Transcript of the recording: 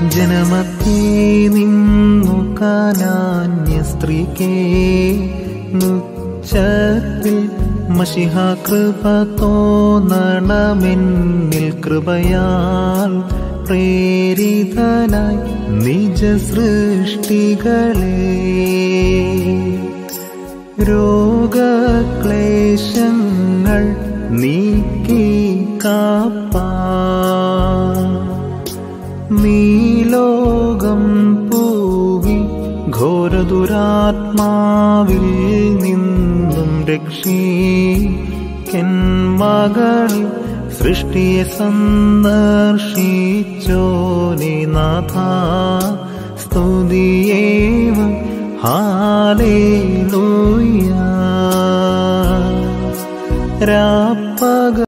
ജനമത്തേ നിന്നു കാനാന്യ സ്ത്രീക്കേ മുച്ചത്തിൽ മഷിഹ കൃപ തോന്നണമെന്നിൽ കൃപയാൽ പ്രേരിതനായി നിജ സൃഷ്ടികളെ രോഗക്ലേശങ്ങൾ നീക്കി കാപ്പാ നീലോകം പൂവി ഘോരദുരാത്മാവിൽ നിന്നും രക്ഷിക്കൻ മകളിൽ സൃഷ്ടിയെ സന്ദർശിച്ചോനെ നാഥ സ്തുതിയേവം ഹാലേലൂയ രാപ്പക